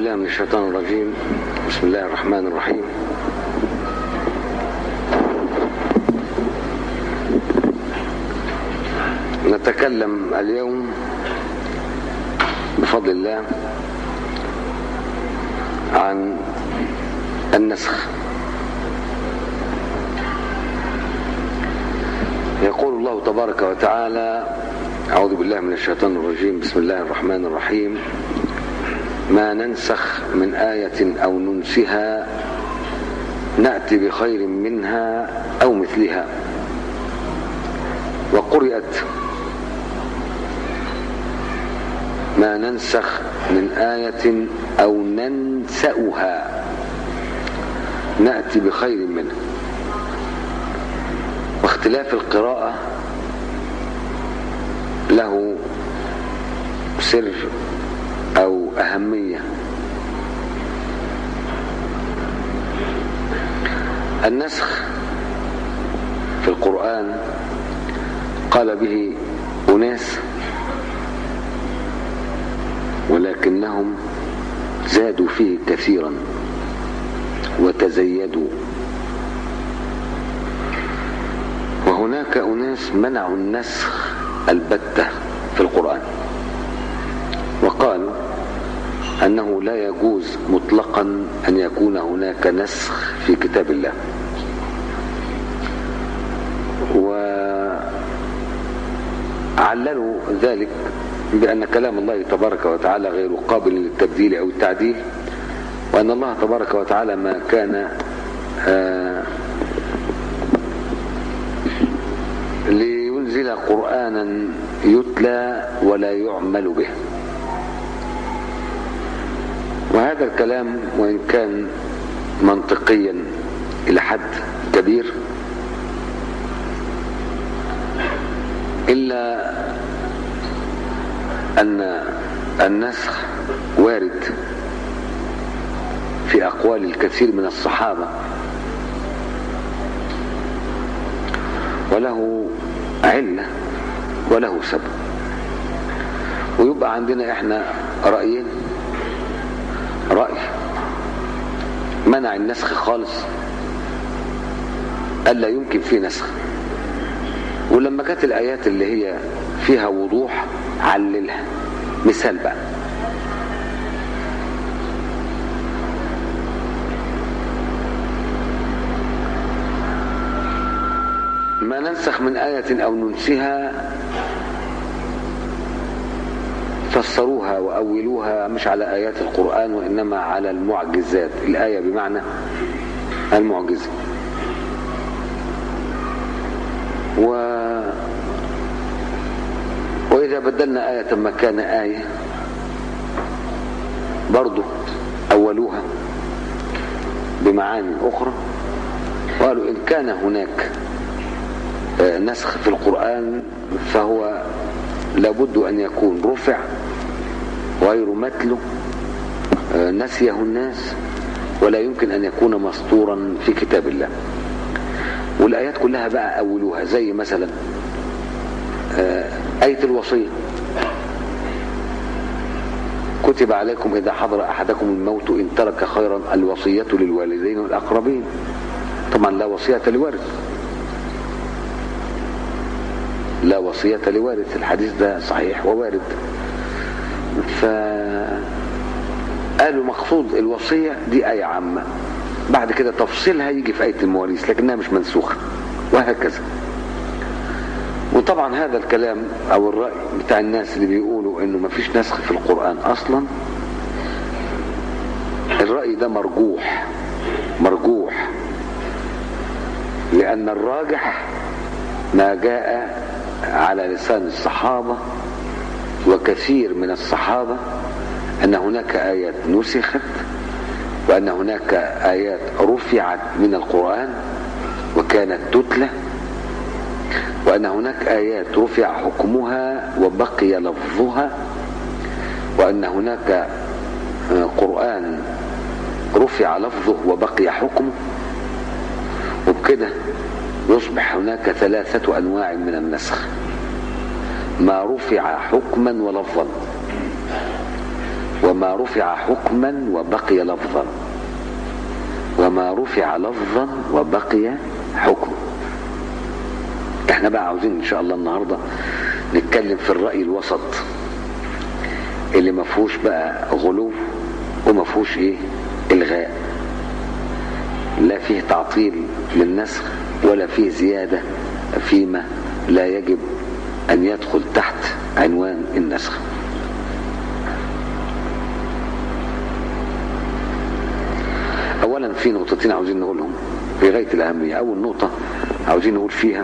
بالله من الشيطان الرجيم بسم الله الرحمن الرحيم نتكلم اليوم بفضل الله عن النسخ يقول الله تبارك وتعالى أعوذ بالله من الشيطان الرجيم بسم الله الرحمن الرحيم ما ننسخ من آية أو ننسها نأتي بخير منها أو مثلها وقرئت ما ننسخ من آية أو ننسأها نأتي بخير منها واختلاف القراءة له سر أو أهمية النسخ في القرآن قال به أناس ولكنهم زادوا فيه كثيرا وتزيدوا وهناك أناس منعوا النسخ البتة في القرآن وقالوا أنه لا يجوز مطلقا أن يكون هناك نسخ في كتاب الله وعللوا ذلك بأن كلام الله تبارك وتعالى غير قابل للتبديل أو التعديل وأن الله تبارك وتعالى ما كان آه لينزل قرآنا يتلى ولا يعمل به وهذا الكلام وإن كان منطقيا إلى حد كبير إلا أن النسخ وارد في أقوال الكثير من الصحابة وله علة وله سبب ويبقى عندنا احنا رأيين رأي منع النسخ خالص قال لا يمكن فيه نسخ ولما كانت الآيات اللي هي فيها وضوح عللها مثال بقى ما ننسخ من آية أو ننسها فسروها وأولوها مش على آيات القرآن وإنما على المعجزات الآية بمعنى المعجزة و وإذا بدلنا آية مكان آية برضو أولوها بمعاني أخرى قالوا إن كان هناك نسخ في القرآن فهو لابد أن يكون رفع غير متله نسيه الناس ولا يمكن أن يكون مسطورا في كتاب الله والآيات كلها بقى أولوها زي مثلا آية الوصية كتب عليكم إذا حضر أحدكم الموت إن ترك خيرا الوصية للوالدين والأقربين طبعا لا وصية لوارث لا وصية لوارث الحديث ده صحيح ووارد ف قالوا مقصود الوصية دي آية عامة بعد كده تفصيلها يجي في آية المواريث لكنها مش منسوخة وهكذا وطبعا هذا الكلام او الرأي بتاع الناس اللي بيقولوا انه مفيش نسخ في القرآن اصلا الرأي ده مرجوح مرجوح لان الراجح ما جاء على لسان الصحابة وكثير من الصحابة ان هناك ايات نسخت وان هناك ايات رفعت من القرآن وكانت تتلى وأن هناك آيات رفع حكمها وبقي لفظها وأن هناك قرآن رفع لفظه وبقي حكمه وبكده يصبح هناك ثلاثة أنواع من النسخ ما رفع حكما ولفظا وما وما رفع حكما وبقي لفظا وما رفع لفظا وبقي حكم احنا بقى عاوزين ان شاء الله النهارده نتكلم في الرأي الوسط اللي ما فيهوش بقى غلو وما فيهوش ايه الغاء لا فيه تعطيل للنسخ ولا فيه زيادة فيما لا يجب أن يدخل تحت عنوان النسخ أولا في نقطتين عاوزين نقولهم في غاية الأهمية أول نقطة عاوزين نقول فيها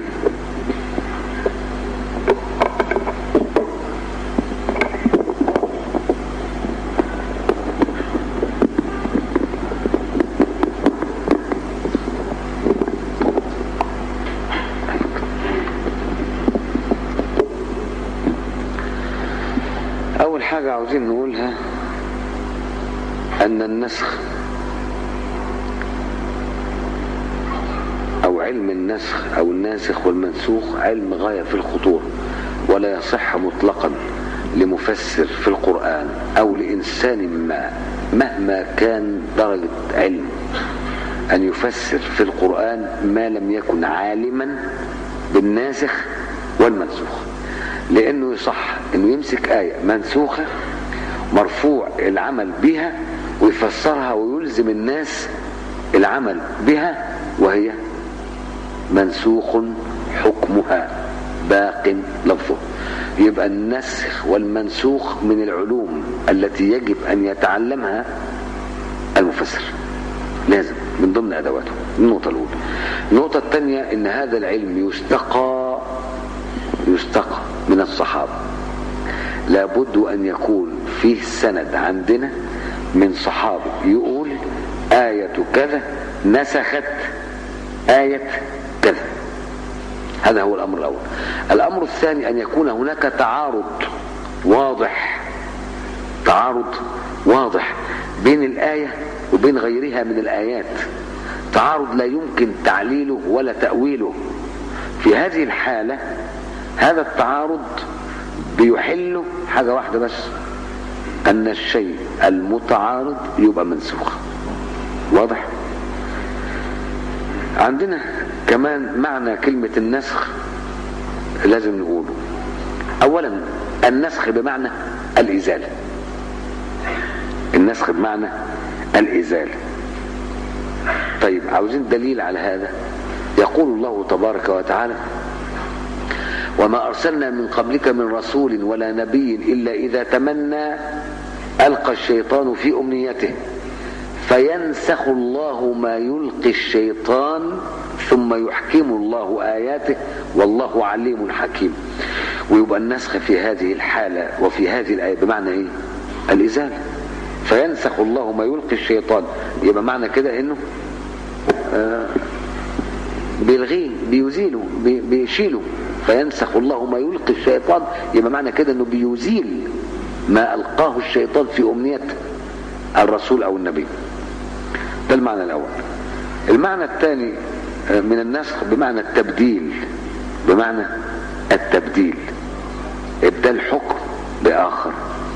أول حاجة عاوزين نقولها أن النسخ أو علم النسخ أو الناسخ والمنسوخ علم غاية في الخطورة ولا يصح مطلقا لمفسر في القرآن أو لإنسان ما مهما كان درجة علم أن يفسر في القرآن ما لم يكن عالما بالناسخ والمنسوخ لأنه يصح أنه يمسك آية منسوخة مرفوع العمل بها ويفسرها ويلزم الناس العمل بها وهي منسوخ حكمها باق لفظه يبقى النسخ والمنسوخ من العلوم التي يجب أن يتعلمها المفسر لازم من ضمن أدواته النقطة الأولى النقطة الثانية أن هذا العلم يستقى يستقى من الصحابة لابد أن يكون فيه سند عندنا من صحابة يقول آية كذا نسخت آية كذا هذا هو الأمر الأول الأمر الثاني أن يكون هناك تعارض واضح تعارض واضح بين الآية وبين غيرها من الآيات تعارض لا يمكن تعليله ولا تأويله في هذه الحالة هذا التعارض بيحل حاجة واحدة بس أن الشيء المتعارض يبقى منسوخ واضح عندنا كمان معنى كلمة النسخ لازم نقوله أولا النسخ بمعنى الإزالة النسخ بمعنى الإزالة طيب عاوزين دليل على هذا يقول الله تبارك وتعالى وما أرسلنا من قبلك من رسول ولا نبي إلا إذا تمنى ألقى الشيطان في أمنيته فينسخ الله ما يلقي الشيطان ثم يحكم الله آياته والله عليم حكيم ويبقى النسخ في هذه الحالة وفي هذه الآية بمعنى إيه الإزالة فينسخ الله ما يلقي الشيطان يبقى معنى كده إنه آه بيلغيه بيزيله بي بيشيله فينسخ الله ما يلقي الشيطان يبقى معنى كده انه بيزيل ما القاه الشيطان في امنيه الرسول او النبي ده المعنى الاول المعنى الثاني من النسخ بمعنى التبديل بمعنى التبديل ابدال حكم باخر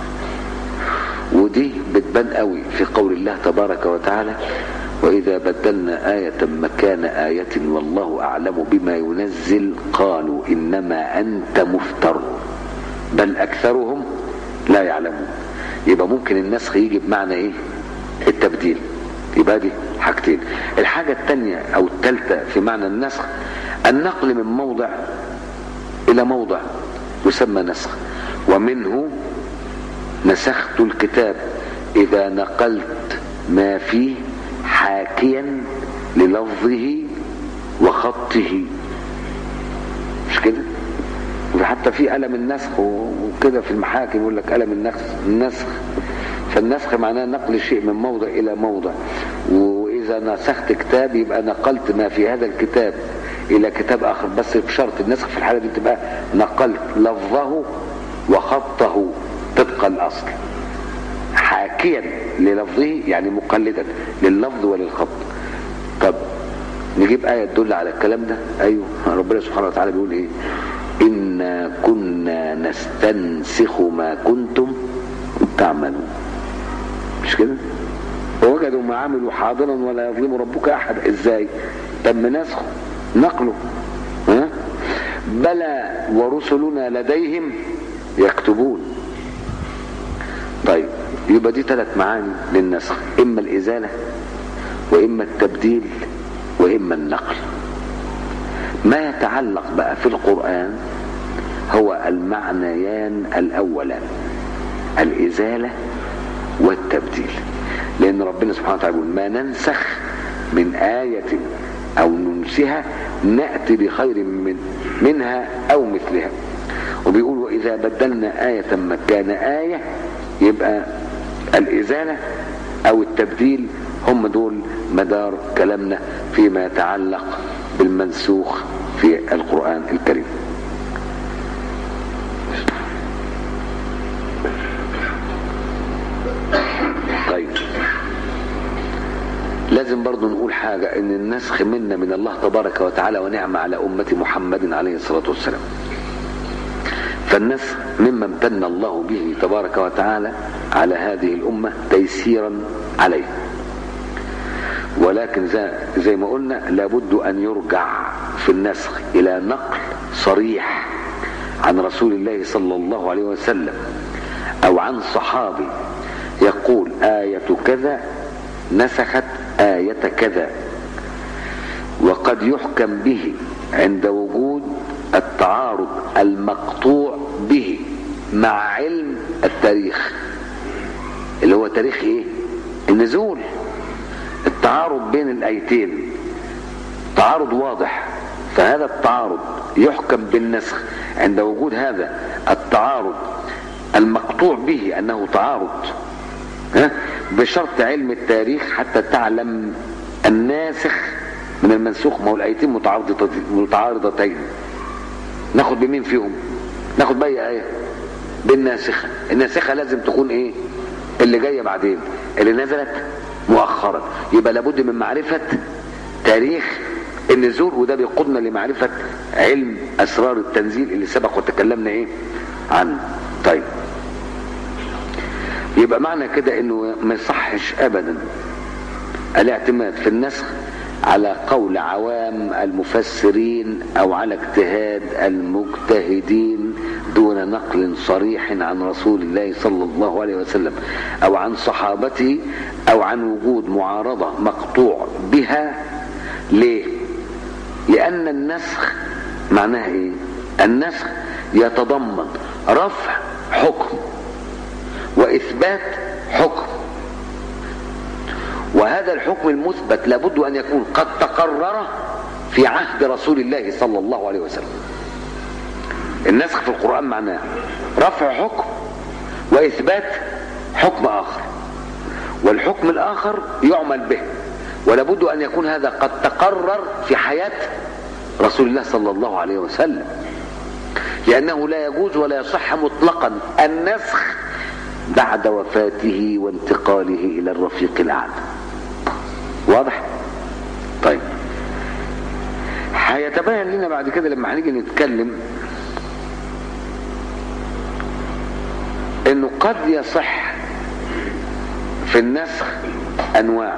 ودي بتبان قوي في قول الله تبارك وتعالى وإذا بدلنا آية مكان آية والله أعلم بما ينزل قالوا إنما أنت مفتر بل أكثرهم لا يعلمون يبقى ممكن النسخ يجي بمعنى إيه التبديل يبقى دي حاجتين الحاجة الثانية أو الثالثة في معنى النسخ النقل من موضع إلى موضع يسمى نسخ ومنه نسخت الكتاب إذا نقلت ما فيه حاكيا للفظه وخطه مش كده وحتى في ألم النسخ وكده في المحاكم يقول لك ألم النسخ النسخ فالنسخ معناه نقل الشيء من موضع إلى موضع وإذا نسخت كتاب يبقى نقلت ما في هذا الكتاب إلى كتاب آخر بس بشرط النسخ في الحالة دي تبقى نقلت لفظه وخطه طبق الأصل حاكيا للفظه يعني مقلدا لللفظ وللخط طب نجيب آية تدل على الكلام ده أيوه ربنا سبحانه وتعالى بيقول إيه إنا كنا نستنسخ ما كنتم تعملون مش كده ووجدوا ما عملوا حاضرا ولا يظلم ربك احد ازاي تم نسخه نقله ها بلى ورسلنا لديهم يكتبون طيب يبقى دي ثلاث معاني للنسخ اما الازاله واما التبديل واما النقل ما يتعلق بقى في القران هو المعنيان الاولان الازاله والتبديل لان ربنا سبحانه وتعالى يقول ما ننسخ من ايه او ننسها ناتي بخير من منها او مثلها وبيقول واذا بدلنا ايه مكان ايه يبقى الازاله او التبديل هم دول مدار كلامنا فيما يتعلق بالمنسوخ في القران الكريم طيب لازم برضو نقول حاجة ان النسخ منا من الله تبارك وتعالى ونعمة على أمة محمد عليه الصلاة والسلام فالنسخ مما امتن الله به تبارك وتعالى على هذه الأمة تيسيرا عليه ولكن زي, زي ما قلنا لابد أن يرجع في النسخ إلى نقل صريح عن رسول الله صلى الله عليه وسلم أو عن صحابي يقول آية كذا نسخت آية كذا وقد يحكم به عند وجود التعارض المقطوع به مع علم التاريخ اللي هو تاريخ ايه النزول التعارض بين الايتين تعارض واضح فهذا التعارض يحكم بالنسخ عند وجود هذا التعارض المقطوع به انه تعارض ها بشرط علم التاريخ حتى تعلم الناسخ من المنسوخ ما هو الايتين متعارضتين ناخد بمين فيهم ناخد باي ايه بالناسخه الناسخه لازم تكون ايه اللي جايه بعدين اللي نزلت مؤخرا يبقى لابد من معرفه تاريخ النزول وده بيقودنا لمعرفه علم اسرار التنزيل اللي سبق وتكلمنا ايه عنه طيب يبقى معنى كده انه ما يصحش ابدا الاعتماد في النسخ على قول عوام المفسرين او على اجتهاد المجتهدين دون نقل صريح عن رسول الله صلى الله عليه وسلم او عن صحابته او عن وجود معارضه مقطوع بها ليه لان النسخ معناها ايه النسخ يتضمن رفع حكم واثبات حكم وهذا الحكم المثبت لابد ان يكون قد تقرر في عهد رسول الله صلى الله عليه وسلم النسخ في القران معناه رفع حكم واثبات حكم اخر والحكم الاخر يعمل به ولابد ان يكون هذا قد تقرر في حياه رسول الله صلى الله عليه وسلم لانه لا يجوز ولا يصح مطلقا النسخ بعد وفاته وانتقاله الى الرفيق الاعلى واضح طيب هيتبين لنا بعد كده لما هنيجي نتكلم انه قد يصح في النسخ انواع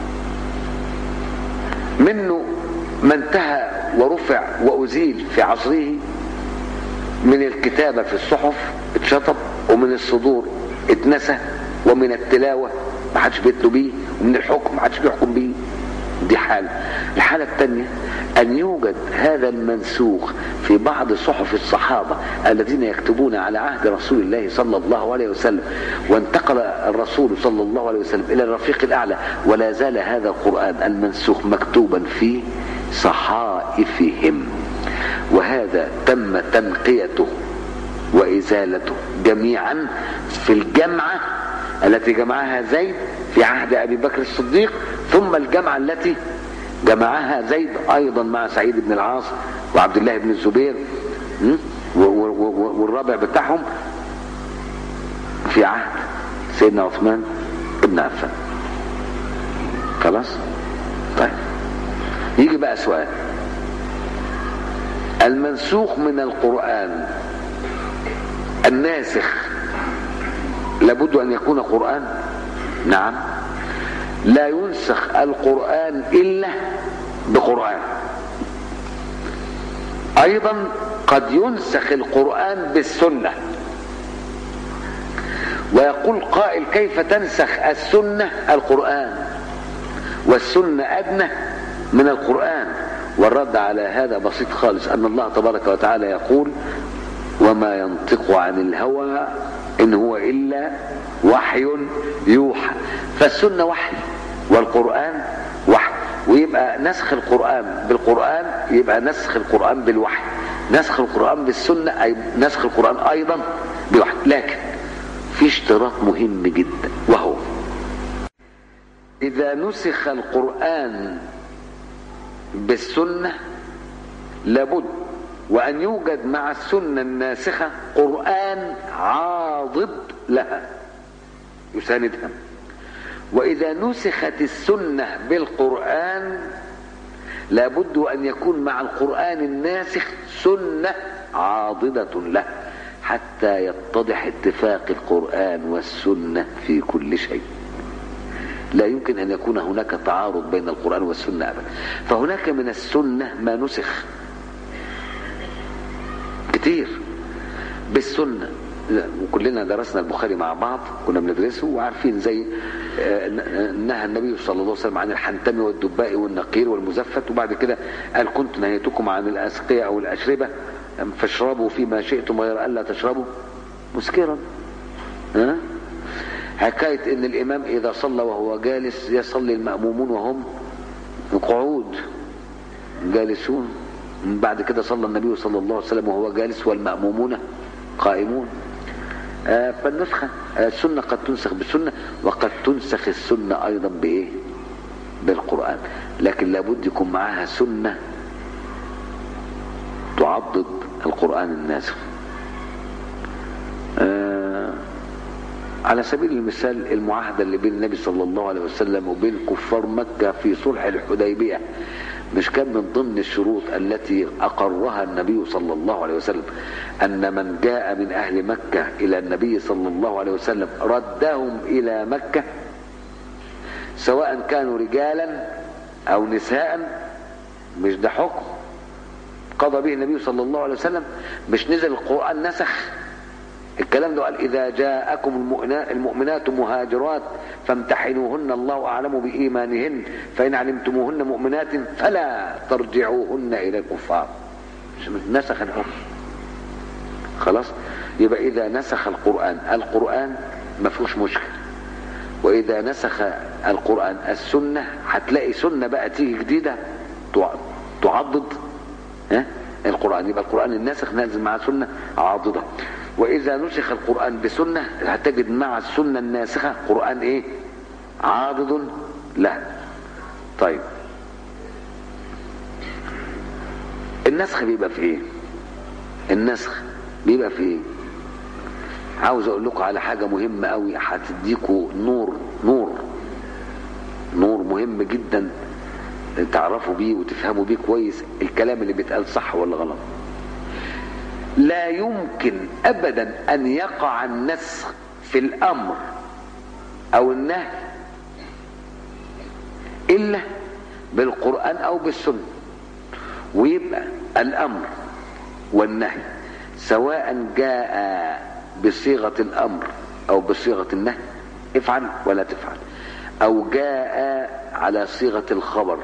منه ما انتهى ورفع وازيل في عصره من الكتابه في الصحف اتشطب ومن الصدور اتنسى ومن التلاوة ما حدش بيتلو بيه ومن الحكم ما حدش بيحكم بيه دي حالة الحالة الثانية أن يوجد هذا المنسوخ في بعض صحف الصحابة الذين يكتبون على عهد رسول الله صلى الله عليه وسلم وانتقل الرسول صلى الله عليه وسلم إلى الرفيق الأعلى ولا زال هذا القرآن المنسوخ مكتوبا في صحائفهم وهذا تم تنقيته وإزالته جميعا في الجمعة التي جمعها زيد في عهد أبي بكر الصديق ثم الجمعة التي جمعها زيد أيضا مع سعيد بن العاص وعبد الله بن الزبير والرابع بتاعهم في عهد سيدنا عثمان بن عفان خلاص طيب يجي بقى سؤال المنسوخ من القرآن الناسخ لابد ان يكون قرآن نعم لا ينسخ القرآن إلا بقرآن أيضا قد ينسخ القرآن بالسنة ويقول قائل كيف تنسخ السنة القرآن والسنة أدنى من القرآن والرد على هذا بسيط خالص أن الله تبارك وتعالى يقول وما ينطق عن الهوى إن هو إلا وحي يوحى فالسنة وحي والقرآن وحي ويبقى نسخ القرآن بالقرآن يبقى نسخ القرآن بالوحي نسخ القرآن بالسنة أي نسخ القرآن أيضا بوحي لكن في اشتراط مهم جدا وهو إذا نسخ القرآن بالسنة لابد وأن يوجد مع السنة الناسخة قرآن عاضد لها يساندها وإذا نسخت السنة بالقرآن لابد أن يكون مع القرآن الناسخ سنة عاضدة له حتى يتضح اتفاق القرآن والسنة في كل شيء لا يمكن أن يكون هناك تعارض بين القرآن والسنة أبدا فهناك من السنة ما نسخ كتير بالسنة وكلنا درسنا البخاري مع بعض كنا بندرسه وعارفين زي نهى النبي صلى الله عليه وسلم عن الحنتم والدباء والنقير والمزفت وبعد كده قال كنت نهيتكم عن الأسقية أو الأشربة فاشربوا فيما شئتم غير ألا تشربوا مسكرا ها حكاية ان الامام اذا صلى وهو جالس يصلي المأمومون وهم قعود جالسون بعد كده صلى النبي صلى الله عليه وسلم وهو جالس والمأمومون قائمون آه فالنسخة آه السنة قد تنسخ بالسنة وقد تنسخ السنة ايضا بايه بالقرآن لكن لابد يكون معاها سنة تعضد القرآن الناسخ آه على سبيل المثال المعاهدة اللي بين النبي صلى الله عليه وسلم وبين كفار مكة في صلح الحديبية مش كان من ضمن الشروط التي أقرها النبي صلى الله عليه وسلم أن من جاء من أهل مكة إلى النبي صلى الله عليه وسلم ردهم إلى مكة سواء كانوا رجالا أو نساء مش ده حكم قضى به النبي صلى الله عليه وسلم مش نزل القرآن نسخ الكلام ده قال إذا جاءكم المؤمنات مهاجرات فامتحنوهن الله أعلم بإيمانهن فإن علمتموهن مؤمنات فلا ترجعوهن إلى الكفار نسخ الحكم خلاص يبقى إذا نسخ القرآن القرآن ما فيهوش مشكلة وإذا نسخ القرآن السنة هتلاقي سنة بقى تيجي جديدة تعضد ها القرآن يبقى القرآن الناسخ نازل مع سنة عاضدة وإذا نسخ القرآن بسنة هتجد مع السنة الناسخة قرآن إيه عاضد له طيب النسخ بيبقى في إيه النسخ بيبقى في إيه عاوز أقول لكم على حاجة مهمة قوي هتديكوا نور نور نور مهم جدا تعرفوا بيه وتفهموا بيه كويس الكلام اللي بيتقال صح ولا غلط لا يمكن ابدا ان يقع النسخ في الامر او النهي الا بالقران او بالسنه ويبقى الامر والنهي سواء جاء بصيغه الامر او بصيغه النهي افعل ولا تفعل او جاء على صيغه الخبر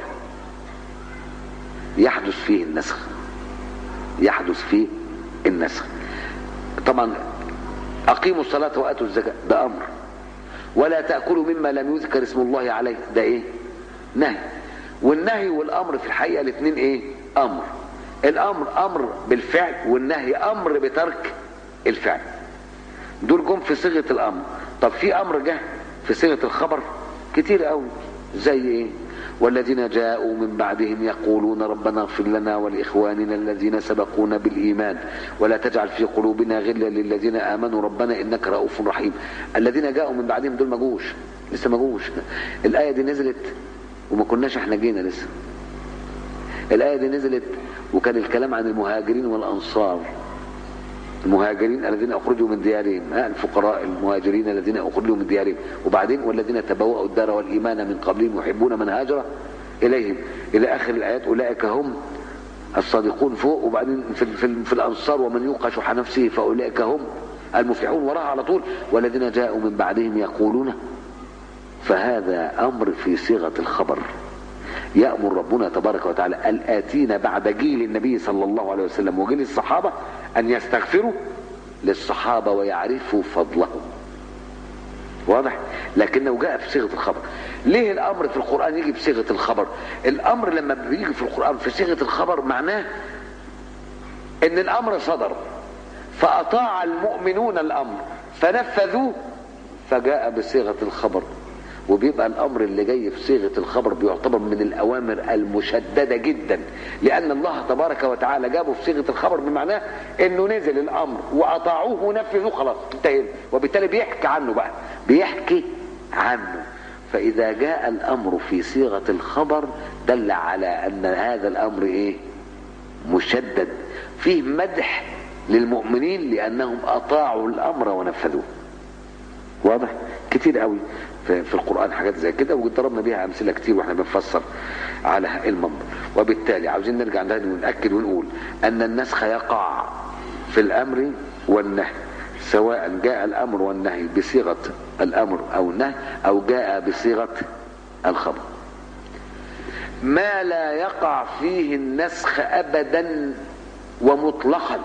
يحدث فيه النسخ يحدث فيه النسخ طبعا اقيموا الصلاة واتوا الزكاة ده امر ولا تأكلوا مما لم يذكر اسم الله عليه ده ايه نهي والنهي والامر في الحقيقة الاثنين ايه امر الامر امر بالفعل والنهي امر بترك الفعل دول جم في صيغة الامر طب في امر جه في صيغة الخبر كتير قوي زي ايه والذين جاءوا من بعدهم يقولون ربنا اغفر لنا ولإخواننا الذين سبقونا بالإيمان ولا تجعل في قلوبنا غلا للذين آمنوا ربنا إنك رؤوف رحيم الذين جاءوا من بعدهم دول ما جوش لسه ما جوش الآية دي نزلت وما كناش احنا جينا لسه الآية دي نزلت وكان الكلام عن المهاجرين والأنصار المهاجرين الذين اخرجوا من ديارهم ها الفقراء المهاجرين الذين اخرجوا من ديارهم وبعدين والذين تبوأوا الدار والايمان من قبلهم يحبون من هاجر اليهم الى اخر الايات اولئك هم الصادقون فوق وبعدين في, في, في الانصار ومن يوق شح نفسه فاولئك هم المفلحون وراها على طول والذين جاءوا من بعدهم يقولون فهذا امر في صيغه الخبر يأمر ربنا تبارك وتعالى الآتين بعد جيل النبي صلى الله عليه وسلم وجيل الصحابة أن يستغفروا للصحابة ويعرفوا فضلهم واضح لكنه جاء في صيغة الخبر ليه الأمر في القرآن يجي بصيغة الخبر الأمر لما بيجي في القرآن في صيغة الخبر معناه ان الأمر صدر فأطاع المؤمنون الأمر فنفذوه فجاء بصيغة الخبر وبيبقى الامر اللي جاي في صيغه الخبر بيعتبر من الاوامر المشدده جدا لان الله تبارك وتعالى جابه في صيغه الخبر بمعناه انه نزل الامر واطاعوه ونفذوه خلاص انتهينا وبالتالي بيحكي عنه بقى بيحكي عنه فاذا جاء الامر في صيغه الخبر دل على ان هذا الامر ايه مشدد فيه مدح للمؤمنين لانهم اطاعوا الامر ونفذوه واضح كتير قوي في, في القرآن حاجات زي كده وضربنا بيها أمثلة كتير واحنا بنفسر على المنظر وبالتالي عاوزين نرجع تاني ونأكد ونقول أن النسخ يقع في الأمر والنهي سواء جاء الأمر والنهي بصيغة الأمر أو النهي أو جاء بصيغة الخبر ما لا يقع فيه النسخ أبدا ومطلقا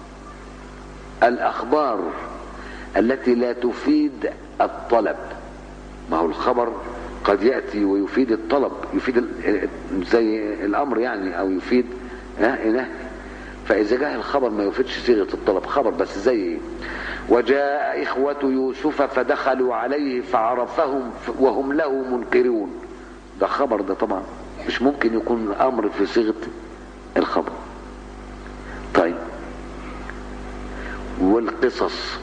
الأخبار التي لا تفيد الطلب ما هو الخبر قد يأتي ويفيد الطلب يفيد زي الأمر يعني أو يفيد نهي فإذا جاء الخبر ما يفيدش صيغة الطلب خبر بس زي وجاء إخوة يوسف فدخلوا عليه فعرفهم وهم له منكرون ده خبر ده طبعا مش ممكن يكون أمر في صيغة الخبر طيب والقصص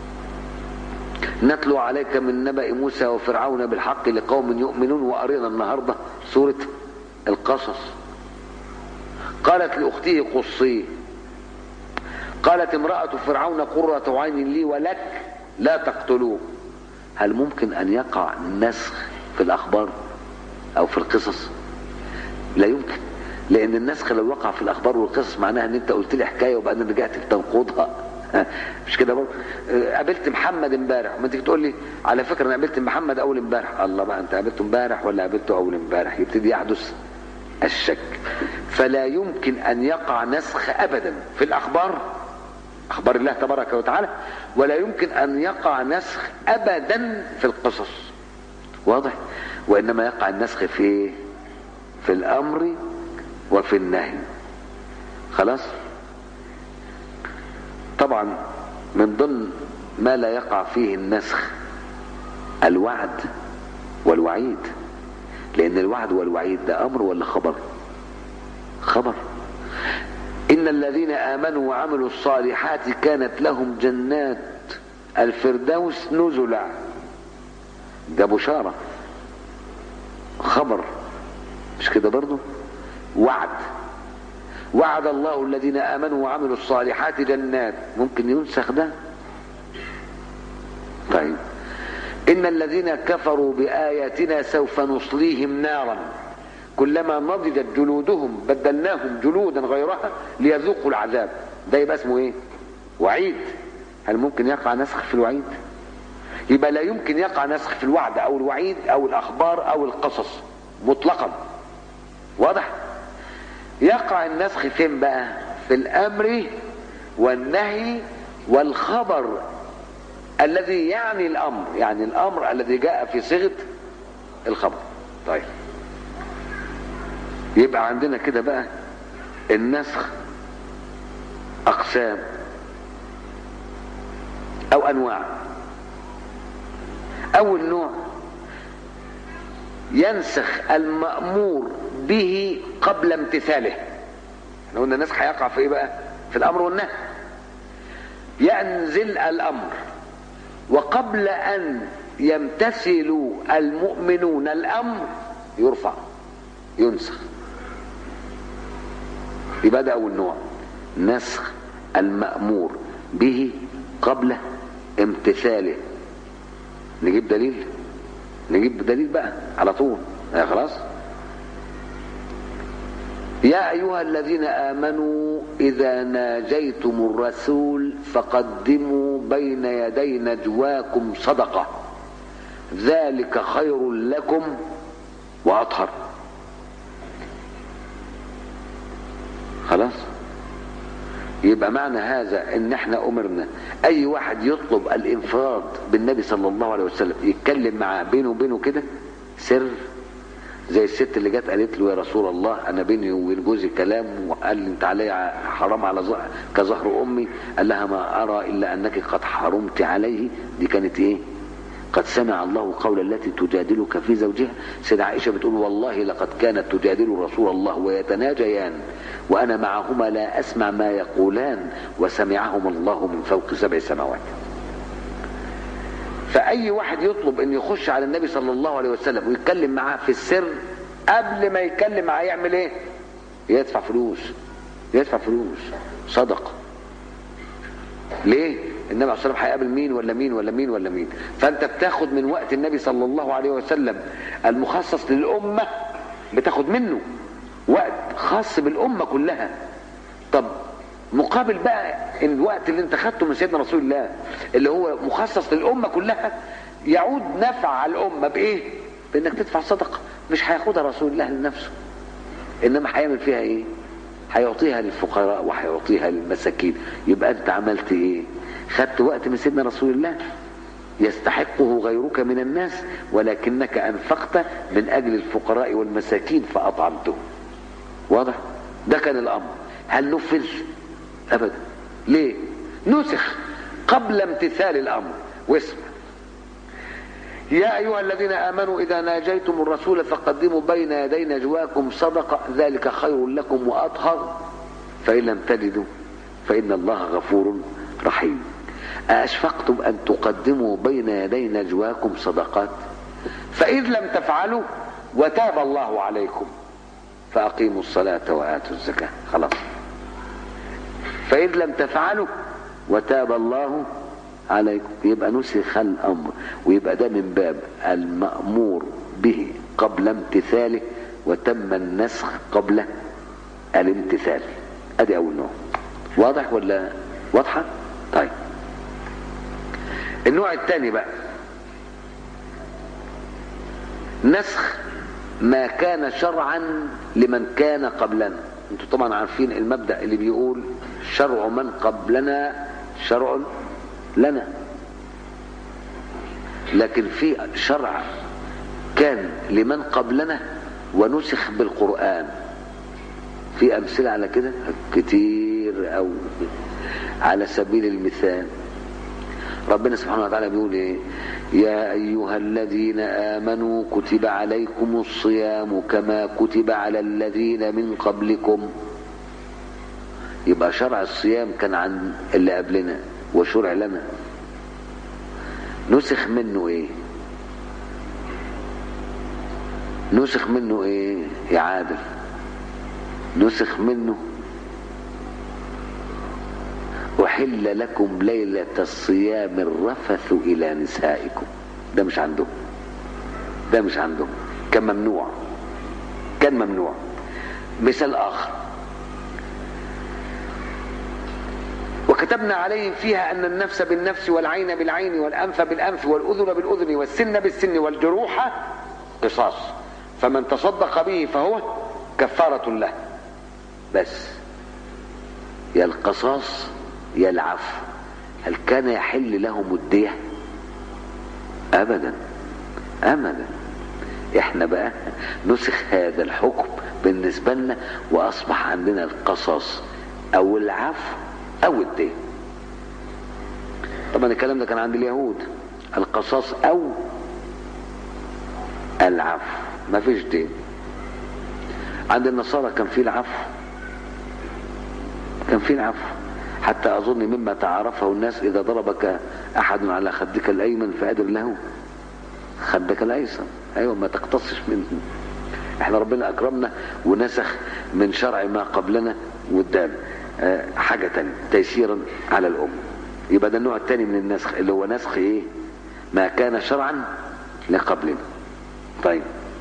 نتلو عليك من نبأ موسى وفرعون بالحق لقوم يؤمنون وقرينا النهاردة سورة القصص قالت لأخته قصيه قالت امرأة فرعون قرة عين لي ولك لا تقتلوه هل ممكن أن يقع نسخ في الأخبار أو في القصص لا يمكن لأن النسخ لو وقع في الأخبار والقصص معناها أن أنت قلت لي حكاية وبعدين رجعت بتنقضها مش كده برضه قابلت محمد امبارح ما انت تقول لي على فكره انا قابلت محمد اول امبارح الله بقى انت قابلته امبارح ولا قابلته اول امبارح يبتدي يحدث الشك فلا يمكن ان يقع نسخ ابدا في الاخبار اخبار الله تبارك وتعالى ولا يمكن ان يقع نسخ ابدا في القصص واضح وانما يقع النسخ في في الامر وفي النهي خلاص طبعا من ضمن ما لا يقع فيه النسخ الوعد والوعيد لان الوعد والوعيد ده امر ولا خبر خبر ان الذين امنوا وعملوا الصالحات كانت لهم جنات الفردوس نزلا ده بشارة خبر مش كده برضه وعد وعد الله الذين امنوا وعملوا الصالحات جنات ممكن ينسخ ده طيب ان الذين كفروا باياتنا سوف نصليهم نارا كلما نضجت جلودهم بدلناهم جلودا غيرها ليذوقوا العذاب ده يبقى اسمه ايه وعيد هل ممكن يقع نسخ في الوعيد يبقى لا يمكن يقع نسخ في الوعد او الوعيد او الاخبار او القصص مطلقا واضح يقع النسخ فين بقى في الامر والنهي والخبر الذي يعني الامر يعني الامر الذي جاء في صيغه الخبر طيب يبقى عندنا كده بقى النسخ اقسام او انواع اول نوع ينسخ المأمور به قبل امتثاله احنا قلنا النسخ هيقع في ايه بقى في الامر والنهي ينزل الامر وقبل ان يمتثل المؤمنون الامر يرفع ينسخ يبقى ده اول نوع نسخ المأمور به قبل امتثاله نجيب دليل نجيب دليل بقى على طول يا خلاص يا أيها الذين آمنوا إذا ناجيتم الرسول فقدموا بين يدي نجواكم صدقة ذلك خير لكم وأطهر خلاص يبقى معنى هذا ان احنا امرنا اي واحد يطلب الانفراد بالنبي صلى الله عليه وسلم يتكلم معاه بينه وبينه كده سر زي الست اللي جت قالت له يا رسول الله انا بيني وبين جوزي كلام وقال لي انت علي حرام على ظهر كظهر امي قال لها ما ارى الا انك قد حرمت عليه دي كانت ايه قد سمع الله قول التي تجادلك في زوجها سيدة عائشة بتقول والله لقد كانت تجادل رسول الله ويتناجيان وأنا معهما لا أسمع ما يقولان وسمعهما الله من فوق سبع سماوات فأي واحد يطلب أن يخش على النبي صلى الله عليه وسلم ويتكلم معاه في السر قبل ما يتكلم معاه يعمل ايه يدفع فلوس يدفع فلوس صدقه ليه النبي عليه الصلاه والسلام هيقابل مين ولا مين ولا مين ولا مين فانت بتاخد من وقت النبي صلى الله عليه وسلم المخصص للامه بتاخد منه وقت خاص بالامه كلها طب مقابل بقى الوقت اللي انت خدته من سيدنا رسول الله اللي هو مخصص للامه كلها يعود نفع على الامه بايه بانك تدفع صدقه مش هياخدها رسول الله لنفسه انما هيعمل فيها ايه هيعطيها للفقراء وهيعطيها للمساكين يبقى انت عملت ايه خدت وقت من سيدنا رسول الله يستحقه غيرك من الناس ولكنك انفقت من اجل الفقراء والمساكين فاطعمته واضح ده كان الامر هل نفذ ابدا ليه نسخ قبل امتثال الامر واسمع يا أيها الذين آمنوا إذا ناجيتم الرسول فقدموا بين يدي نجواكم صدقة ذلك خير لكم وأطهر فإن لم تجدوا فإن الله غفور رحيم أأشفقتم أن تقدموا بين يدي نجواكم صدقات فإذ لم تفعلوا وتاب الله عليكم فأقيموا الصلاة وآتوا الزكاة خلاص فإذ لم تفعلوا وتاب الله عليكم يبقى نسخ الامر ويبقى ده من باب المامور به قبل امتثاله وتم النسخ قبل الامتثال ادي اول نوع واضح ولا واضحه طيب النوع الثاني بقى نسخ ما كان شرعا لمن كان قبلنا انتوا طبعا عارفين المبدا اللي بيقول شرع من قبلنا شرع لنا لكن في شرع كان لمن قبلنا ونسخ بالقرآن في أمثلة على كده كتير أو على سبيل المثال ربنا سبحانه وتعالى بيقول ايه يا ايها الذين امنوا كتب عليكم الصيام كما كتب على الذين من قبلكم يبقى شرع الصيام كان عن اللي قبلنا وشرع لنا نسخ منه ايه نسخ منه ايه يا عادل نسخ منه وحل لكم ليلة الصيام الرفث إلى نسائكم ده مش عندهم ده مش عندهم كان ممنوع كان ممنوع مثال آخر وكتبنا عليهم فيها أن النفس بالنفس والعين بالعين والأنف بالأنف والأذن بالأذن والسن بالسن والجروح قصاص فمن تصدق به فهو كفارة له بس يا القصاص يا العفو هل كان يحل لهم الدية أبدا أبدا احنا بقى نسخ هذا الحكم بالنسبة لنا وأصبح عندنا القصاص أو العفو او الدين طبعا الكلام ده كان عند اليهود القصاص او العفو ما فيش دين عند النصارى كان في العفو كان في العفو حتى اظن مما تعارفه الناس اذا ضربك احد على خدك الايمن فادر له خدك الايسر ايوه ما تقتصش منه احنا ربنا اكرمنا ونسخ من شرع ما قبلنا وادانا حاجة تانية تيسيرا على الأمة يبقى ده النوع الثاني من النسخ اللي هو نسخ ايه ما كان شرعا لقبلنا طيب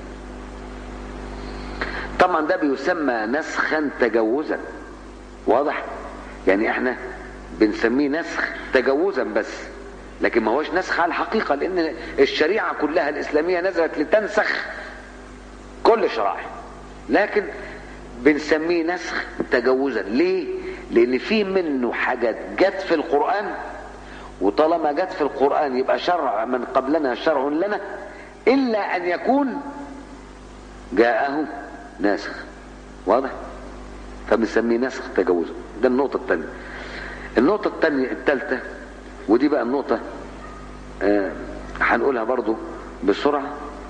طبعا ده بيسمى نسخا تجوزا واضح يعني احنا بنسميه نسخ تجوزا بس لكن ما هوش نسخ على الحقيقة لان الشريعة كلها الاسلامية نزلت لتنسخ كل شرائع لكن بنسميه نسخ تجوزا ليه لان في منه حاجات جت في القرآن وطالما جت في القرآن يبقى شرع من قبلنا شرع لنا الا ان يكون جاءه ناسخ واضح فبنسميه نسخ تجوزا ده النقطة الثانية النقطة الثانية الثالثة ودي بقى النقطة آه هنقولها برضو بسرعة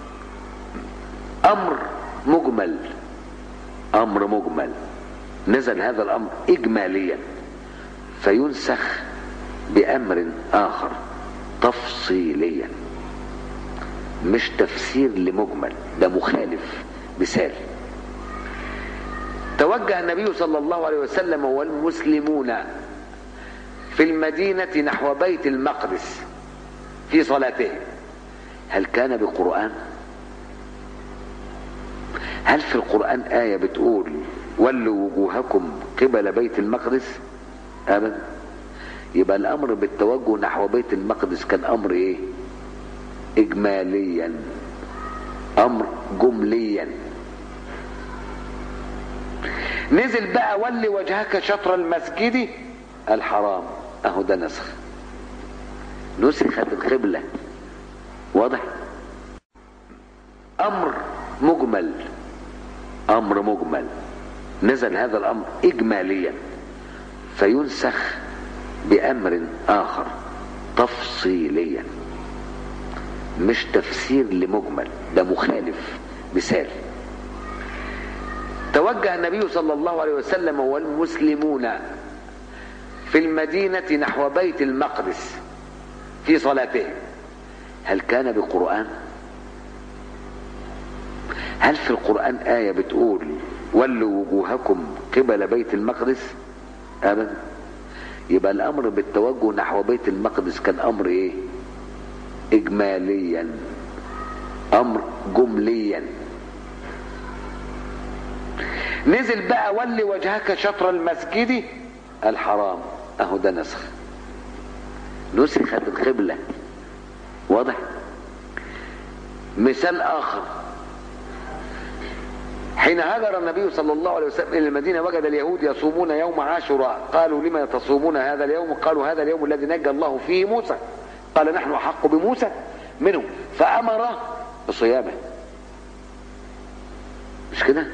أمر مجمل أمر مجمل نزل هذا الأمر إجماليا فينسخ بأمر آخر تفصيليا مش تفسير لمجمل ده مخالف مثال توجه النبي صلى الله عليه وسلم والمسلمون في المدينة نحو بيت المقدس في صلاته هل كان بقرآن هل في القرآن آية بتقول ولوا وجوهكم قبل بيت المقدس أبدا يبقى الأمر بالتوجه نحو بيت المقدس كان أمر إيه إجماليا أمر جمليا نزل بقى ولي وجهك شطر المسجد الحرام اهو ده نسخ نسخت القبلة واضح امر مجمل امر مجمل نزل هذا الامر اجماليا فينسخ بامر اخر تفصيليا مش تفسير لمجمل ده مخالف مثال توجه النبي صلى الله عليه وسلم والمسلمون في المدينة نحو بيت المقدس في صلاته هل كان بقرآن هل في القرآن آية بتقول ولوا وجوهكم قبل بيت المقدس أبدا يبقى الأمر بالتوجه نحو بيت المقدس كان أمر إيه إجماليا أمر جمليا نزل بقى ولي وجهك شطر المسجد الحرام اهو ده نسخ نسخت القبلة واضح مثال اخر حين هاجر النبي صلى الله عليه وسلم الى المدينه وجد اليهود يصومون يوم عاشوراء قالوا لما تصومون هذا اليوم قالوا هذا اليوم الذي نجى الله فيه موسى قال نحن احق بموسى منه فامر بصيامه مش كده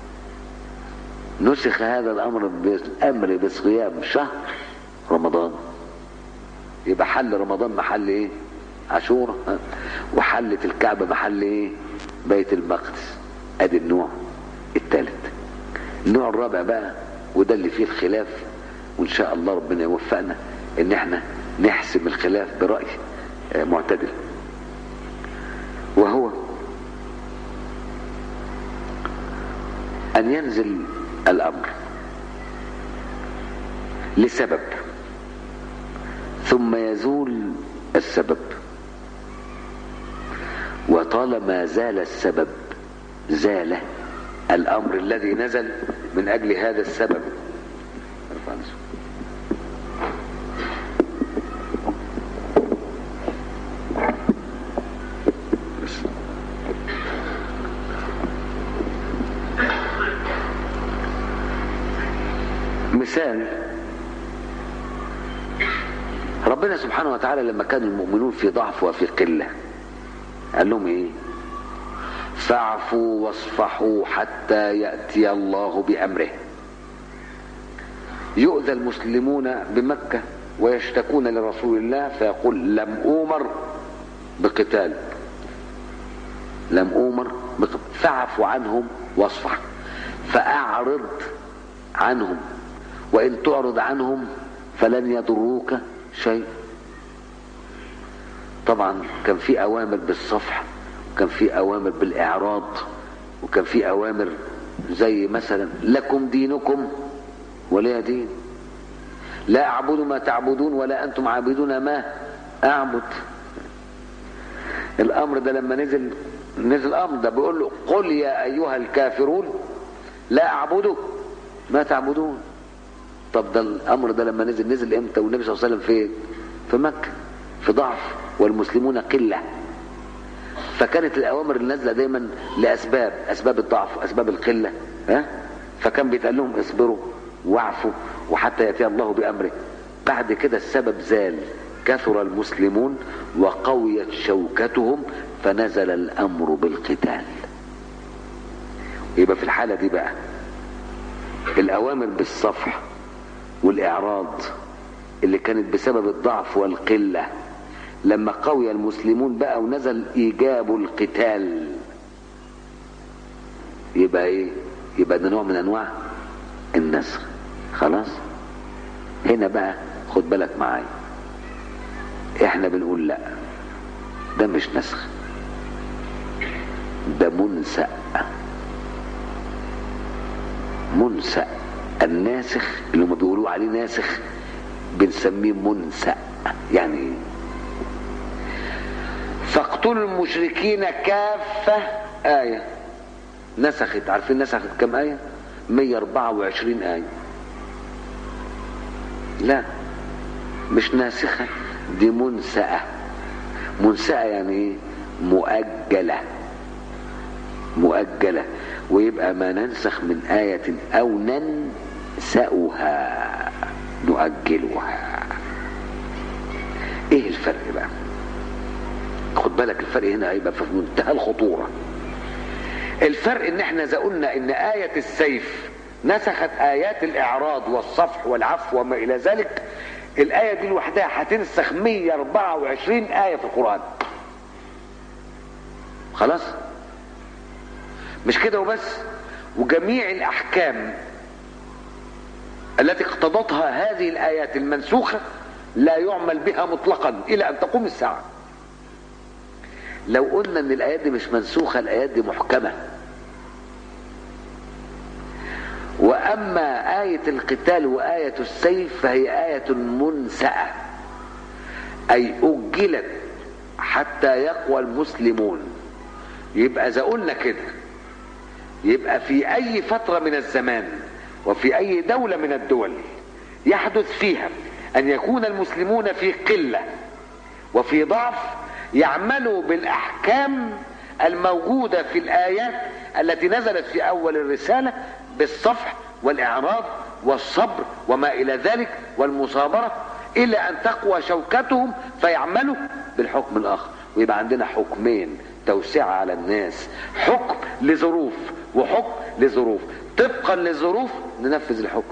نسخ هذا الامر بالامر بصيام شهر رمضان يبقى حل رمضان محل ايه عاشوراء وحلت الكعبة محل ايه بيت المقدس ادي النوع الثالث النوع الرابع بقى وده اللي فيه الخلاف وان شاء الله ربنا يوفقنا ان احنا نحسم الخلاف برأي معتدل وهو ان ينزل الامر لسبب ثم يزول السبب وطالما زال السبب زال الامر الذي نزل من اجل هذا السبب مثال ربنا سبحانه وتعالى لما كان المؤمنون في ضعف وفي قلة قال لهم ايه فاعفوا واصفحوا حتى يأتي الله بأمره يؤذى المسلمون بمكة ويشتكون لرسول الله فيقول لم أومر بقتال لم أومر بقتال فاعفوا عنهم واصفح فأعرض عنهم وإن تعرض عنهم فلن يضروك شيء طبعا كان في أوامر بالصفح وكان في أوامر بالإعراض وكان في أوامر زي مثلا لكم دينكم ولي دين لا اعبد ما تعبدون ولا انتم عابدون ما اعبد الامر ده لما نزل نزل الامر ده بيقول له قل يا ايها الكافرون لا اعبد ما تعبدون طب ده الامر ده لما نزل نزل امتى والنبي صلى الله عليه وسلم فين في مكه في ضعف والمسلمون قله فكانت الاوامر النازله دايما لاسباب اسباب الضعف اسباب القله ها فكان بيتقال لهم اصبروا واعفوا وحتى ياتي الله بامره بعد كده السبب زال كثر المسلمون وقويت شوكتهم فنزل الامر بالقتال يبقى في الحاله دي بقى الاوامر بالصفح والاعراض اللي كانت بسبب الضعف والقله لما قوي المسلمون بقى ونزل ايجاب القتال يبقى ايه يبقى ده نوع من انواع النسخ خلاص هنا بقى خد بالك معايا احنا بنقول لا ده مش نسخ ده منسأ منسأ الناسخ اللي هم بيقولوا عليه ناسخ بنسميه منسأ يعني ايه فاقتلوا المشركين كافة آية نسخت عارفين نسخت كم آية 124 آية لا مش ناسخة دي منسأة منسأة يعني ايه مؤجلة مؤجلة ويبقى ما ننسخ من آية أو ننسأها نؤجلها ايه الفرق بقى خد بالك الفرق هنا هيبقى في منتهى الخطورة الفرق ان احنا اذا قلنا ان آية السيف نسخت آيات الإعراض والصفح والعفو وما إلى ذلك الآية دي لوحدها هتنسخ 124 آية في القرآن خلاص مش كده وبس وجميع الأحكام التي اقتضتها هذه الآيات المنسوخة لا يعمل بها مطلقا إلى أن تقوم الساعة لو قلنا ان الايات دي مش منسوخه الايات دي محكمه واما ايه القتال وايه السيف فهي ايه منساه اي اجلت حتى يقوى المسلمون يبقى اذا قلنا كده يبقى في اي فتره من الزمان وفي اي دوله من الدول يحدث فيها ان يكون المسلمون في قله وفي ضعف يعملوا بالاحكام الموجوده في الايات التي نزلت في اول الرساله بالصفح والاعراض والصبر وما الى ذلك والمصابره الى ان تقوى شوكتهم فيعملوا بالحكم الاخر ويبقى عندنا حكمين توسعه على الناس حكم لظروف وحكم لظروف طبقا للظروف ننفذ الحكم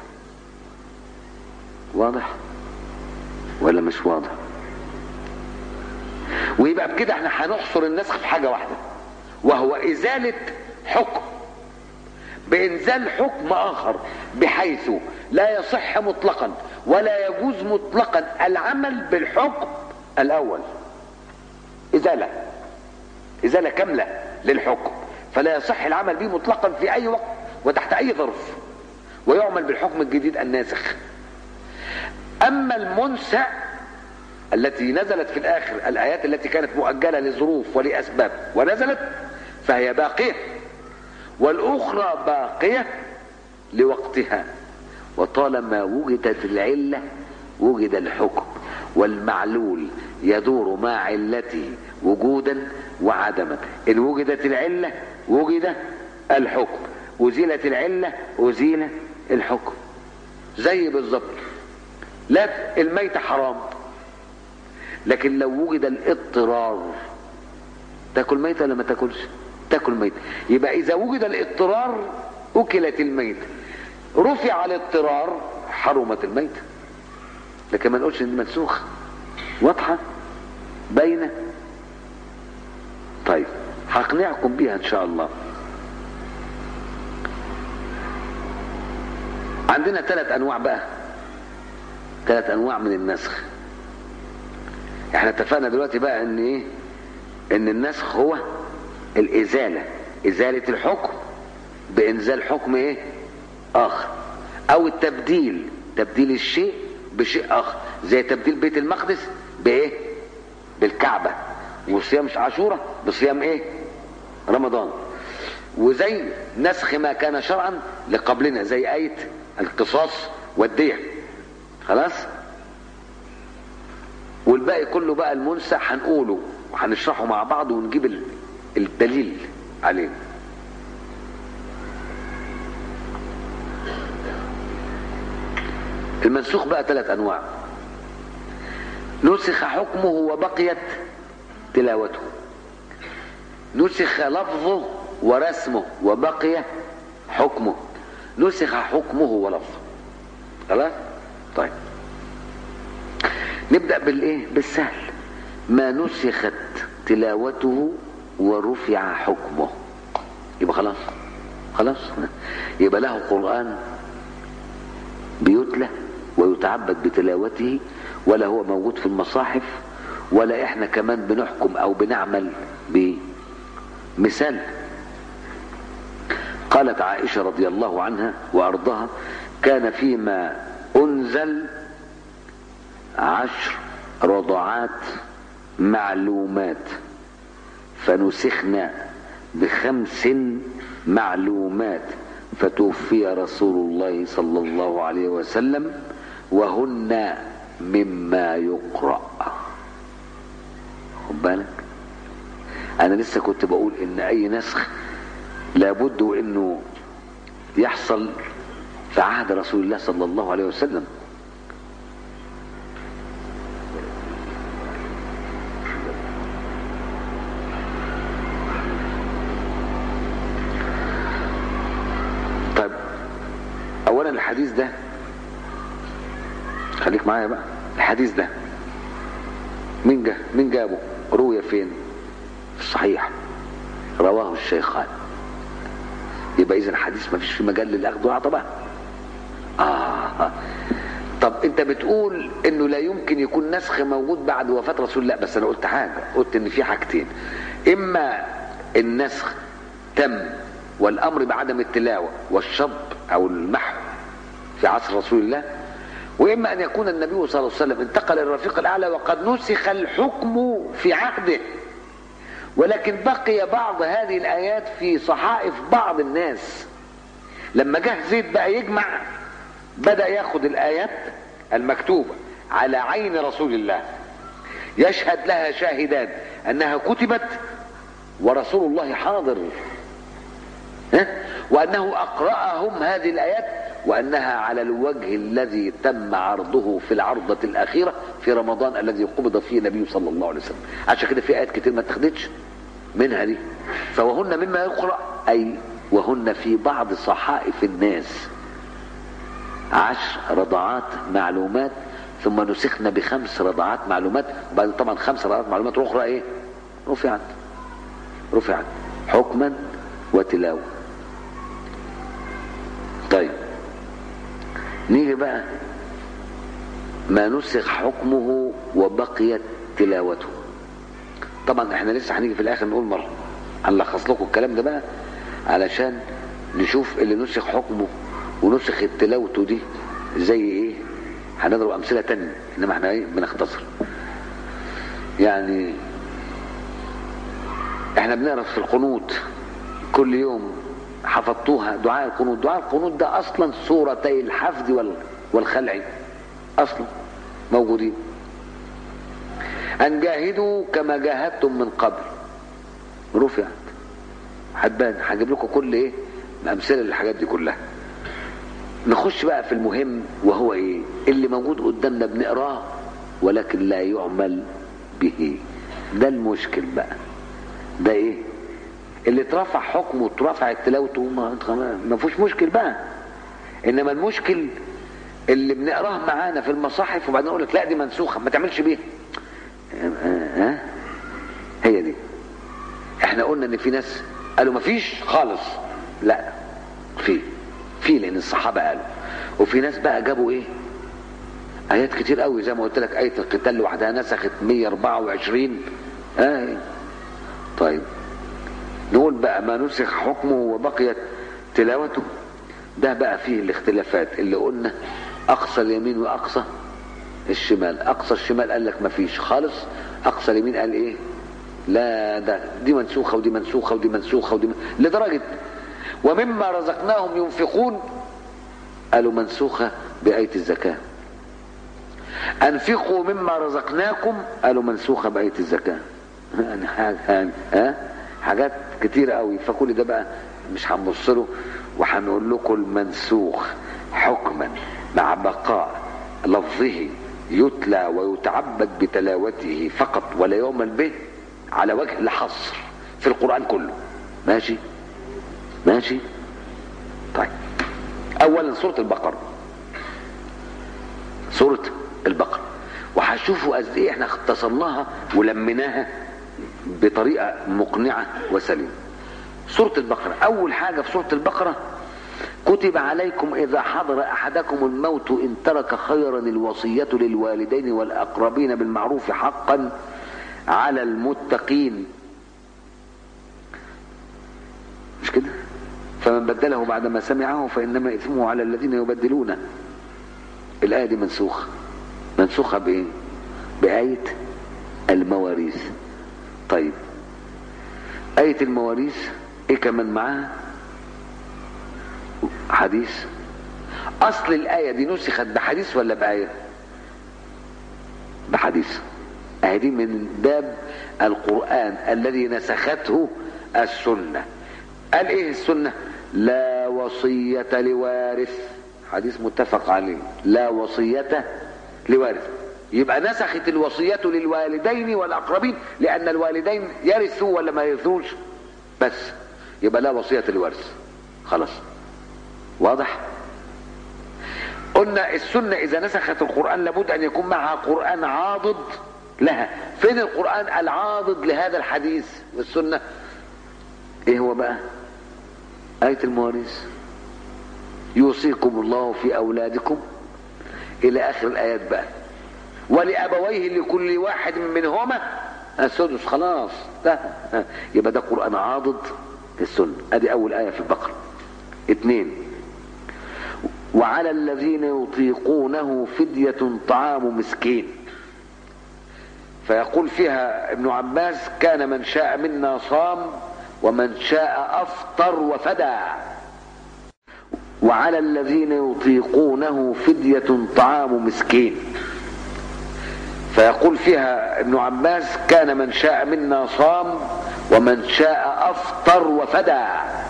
واضح ولا مش واضح ويبقى بكده احنا هنحصر النسخ في حاجه واحده وهو ازاله حكم بانزال حكم اخر بحيث لا يصح مطلقا ولا يجوز مطلقا العمل بالحكم الاول ازاله ازاله كامله للحكم فلا يصح العمل به مطلقا في اي وقت وتحت اي ظرف ويعمل بالحكم الجديد الناسخ اما المنسأ التي نزلت في الاخر الايات التي كانت مؤجله لظروف ولاسباب ونزلت فهي باقيه والاخرى باقيه لوقتها وطالما وجدت العله وجد الحكم والمعلول يدور مع علته وجودا وعدما ان وجدت العله وجد الحكم ازيلت العله ازيل الحكم زي بالظبط لا الميت حرام لكن لو وجد الاضطرار تاكل ميت ولا ما تاكلش تاكل ميت يبقى اذا وجد الاضطرار اكلت الميت رفع الاضطرار حرمت الميت لكن ما نقولش ان منسوخ واضحه باينه طيب هقنعكم بيها ان شاء الله عندنا ثلاث انواع بقى ثلاث انواع من النسخ احنا اتفقنا دلوقتي بقى ان ايه ان النسخ هو الازاله ازاله الحكم بانزال حكم ايه اخر او التبديل تبديل الشيء بشيء اخر زي تبديل بيت المقدس بايه بالكعبة وصيام عاشوراء بصيام ايه رمضان وزي نسخ ما كان شرعا لقبلنا زي آية القصاص والدية خلاص والباقي كله بقى المنسى هنقوله وهنشرحه مع بعض ونجيب الدليل عليه المنسوخ بقى ثلاث انواع نسخ حكمه وبقيت تلاوته نسخ لفظه ورسمه وبقي حكمه نسخ حكمه ولفظه خلاص طيب نبدأ بالايه بالسهل ما نسخت تلاوته ورفع حكمه يبقى خلاص خلاص يبقى له قرآن بيتلى ويتعبد بتلاوته ولا هو موجود في المصاحف ولا احنا كمان بنحكم او بنعمل بمثال قالت عائشة رضي الله عنها وارضاها كان فيما انزل عشر رضعات معلومات فنسخنا بخمس معلومات فتوفي رسول الله صلى الله عليه وسلم وهن مما يقرأ خد بالك انا لسه كنت بقول ان اي نسخ لابد انه يحصل في عهد رسول الله صلى الله عليه وسلم طيب اولا الحديث ده خليك معايا بقى الحديث ده مين جا مين جابه روي فين في الصحيح رواه الشيخان يبقى اذا الحديث ما فيش في مجال للاخذ والعطاء بقى اه طب انت بتقول انه لا يمكن يكون نسخ موجود بعد وفاة رسول الله بس انا قلت حاجة قلت ان في حاجتين اما النسخ تم والامر بعدم التلاوة والشطب او المحو في عصر رسول الله واما ان يكون النبي صلى الله عليه وسلم انتقل الرفيق الاعلى وقد نسخ الحكم في عهده ولكن بقي بعض هذه الايات في صحائف بعض الناس لما جه زيد بقى يجمع بدا ياخد الايات المكتوبه على عين رسول الله يشهد لها شاهدان انها كتبت ورسول الله حاضر ها؟ وانه اقراهم هذه الايات وانها على الوجه الذي تم عرضه في العرضة الاخيرة في رمضان الذي قبض فيه النبي صلى الله عليه وسلم عشان كده في ايات كتير ما اتخذتش منها دي فوهن مما يقرأ اي وهن في بعض صحائف الناس عشر رضعات معلومات ثم نسخنا بخمس رضعات معلومات وبعد طبعا خمس رضعات معلومات اخرى ايه رفعت رفعت حكما وتلاوه طيب نيجي بقى ما نسخ حكمه وبقيت تلاوته طبعا احنا لسه هنيجي في الاخر نقول مره هنلخص لكم الكلام ده بقى علشان نشوف اللي نسخ حكمه ونسخ تلاوته دي زي ايه هنضرب امثله تانية انما احنا ايه بنختصر يعني احنا بنقرا في القنوت كل يوم حفظتوها دعاء القنوت دعاء القنوت ده اصلا سورتي الحفظ وال- والخلع اصلا موجودين ان جاهدوا كما جاهدتم من قبل رفعت هتبان هجيب لكم كل ايه امثله للحاجات دي كلها نخش بقى في المهم وهو ايه اللي موجود قدامنا بنقراه ولكن لا يعمل به ده المشكل بقى ده ايه اللي اترفع حكمه واترفعت تلاوته ما ما فيهوش مشكل بقى انما المشكل اللي بنقراه معانا في المصاحف وبعدين نقول لك لا دي منسوخه ما تعملش بيها ها هي دي احنا قلنا ان في ناس قالوا ما فيش خالص لا في في لان الصحابه قالوا وفي ناس بقى جابوا ايه ايات كتير قوي زي ما قلت لك ايه القتال لوحدها نسخت 124 آه. طيب نقول بقى ما نسخ حكمه وبقيت تلاوته ده بقى فيه الاختلافات اللي قلنا اقصى اليمين واقصى الشمال اقصى الشمال قال لك ما فيش خالص اقصى اليمين قال ايه لا ده دي منسوخه ودي منسوخه ودي منسوخه ودي من... لدرجه ومما رزقناهم ينفقون قالوا منسوخه بايه الزكاه انفقوا مما رزقناكم قالوا منسوخه بايه الزكاه يعني حاجه ها حاجات كتيره قوي فكل ده بقى مش هنبص له وهنقول لكم المنسوخ حكما مع بقاء لفظه يتلى ويتعبد بتلاوته فقط ولا يعمل به على وجه الحصر في القرآن كله ماشي ماشي طيب اولا سورة البقرة سورة البقرة وهشوفوا قد ايه احنا اختصرناها ولميناها بطريقة مقنعة وسليمة سورة البقرة اول حاجة في سورة البقرة كتب عليكم إذا حضر أحدكم الموت إن ترك خيرا الوصية للوالدين والأقربين بالمعروف حقا على المتقين مش كده فمن بدله بعدما سمعه فإنما إثمه على الذين يبدلونه الآية دي منسوخة منسوخة بإيه بآية المواريث طيب آية المواريث إيه كمان معاها حديث اصل الايه دي نسخت بحديث ولا بايه بحديث اهي دي من باب القران الذي نسخته السنه قال ايه السنه لا وصيه لوارث حديث متفق عليه لا وصيه لوارث يبقى نسخت الوصيه للوالدين والاقربين لان الوالدين يرثوا ولا ما يرثوش بس يبقى لا وصيه لوارث خلاص واضح قلنا السنة إذا نسخت القرآن لابد أن يكون معها قرآن عاضد لها فين القرآن العاضد لهذا الحديث والسنة ايه هو بقى آية المواريث يوصيكم الله في أولادكم إلى آخر الآيات بقى ولأبويه لكل واحد منهما السدس خلاص ده يبقى ده قرآن عاضد للسنة ادي أول آية في البقرة اثنين وعلى الذين يطيقونه فدية طعام مسكين فيقول فيها ابن عباس كان من شاء منا صام ومن شاء أفطر وفدى وعلى الذين يطيقونه فدية طعام مسكين فيقول فيها ابن عباس كان من شاء منا صام ومن شاء أفطر وفدى